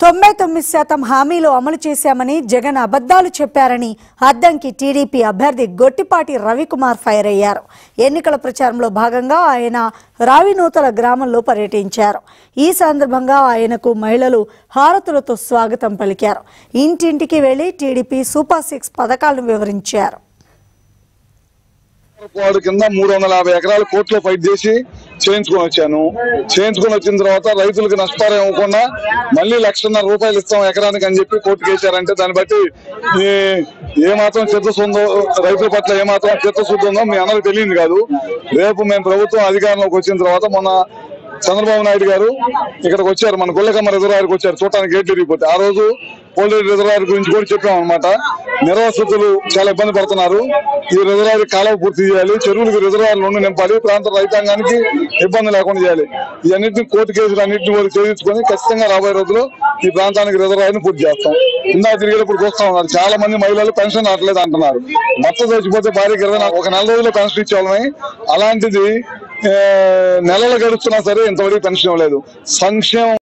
తొంభై తొమ్మిది శాతం హామీలు అమలు చేశామని జగన్ అబద్ధాలు చెప్పారని అద్దంకి టీడీపీ అభ్యర్థి గొట్టిపాటి రవికుమార్ ఫైర్ అయ్యారు ఎన్నికల ప్రచారంలో భాగంగా ఆయన రావినూతల గ్రామంలో పర్యటించారు ఈ సందర్భంగా ఆయనకు మహిళలు హారతులతో స్వాగతం పలికారు ఇంటింటికి వెళ్లి టీడీపీ సూపర్ సిక్స్ పథకాలను వివరించారు వాడు కింద మూడు వందల యాభై ఎకరాలు కోర్టులో ఫైట్ చేసి చేయించుకొని వచ్చాను చేయించుకొని వచ్చిన తర్వాత రైతులకు నష్టపరిహారం ఇవ్వకుండా మళ్ళీ లక్షన్నర రూపాయలు ఇస్తాం ఎకరానికి అని చెప్పి కోర్టుకు వేశారంటే దాన్ని బట్టి ఈ- ఏ మాత్రం చిత్తశుద్ధి ఉందో రైతుల పట్ల ఏ మాత్రం చిత్తశుద్ధి ఉందో మీ అందరికి తెలియదు కాదు రేపు మేము ప్రభుత్వం అధికారంలోకి వచ్చిన తర్వాత మొన్న చంద్రబాబు నాయుడు గారు ఇక్కడికి వచ్చారు మన గొల్లకమ్మ రిజర్వాయర్కి వచ్చారు చూడటానికి గేట్ తిరిగిపోతే ఆ రోజు పోలేరు రిజర్వాయర్ గురించి కూడా చెప్పాం అనమాట నిర్వాసితులు చాలా ఇబ్బంది పడుతున్నారు ఈ రిజర్వాయర్ కాలువ పూర్తి చేయాలి చెరువులకు రిజర్వాయర్లు ఉండి నింపాలి ప్రాంత రైతాంగానికి ఇబ్బంది లేకుండా చేయాలి ఇవన్నింటిని కోర్టు కేసులు అన్నింటిని కూడా ఛేదించుకొని ఖచ్చితంగా రాబోయే రోజుల్లో ఈ ప్రాంతానికి రిజర్వాయర్ ని పూర్తి చేస్తాం ఇందాక తిరిగేటప్పుడు చూస్తా ఉన్నారు చాలా మంది మహిళలు పెన్షన్ రావట్లేదు అంటున్నారు భర్త చచ్చిపోతే భార్యకి ఇరవై నాలుగు- ఒక నెల రోజుల్లో పెన్షన్ ఇచ్చేవాళ్ళని అలాంటిది ఆ, నెలలు గడుస్తున్నా సరే ఇంతవరకు పెన్షన్ ఇవ్వలేదు సంక్షేమం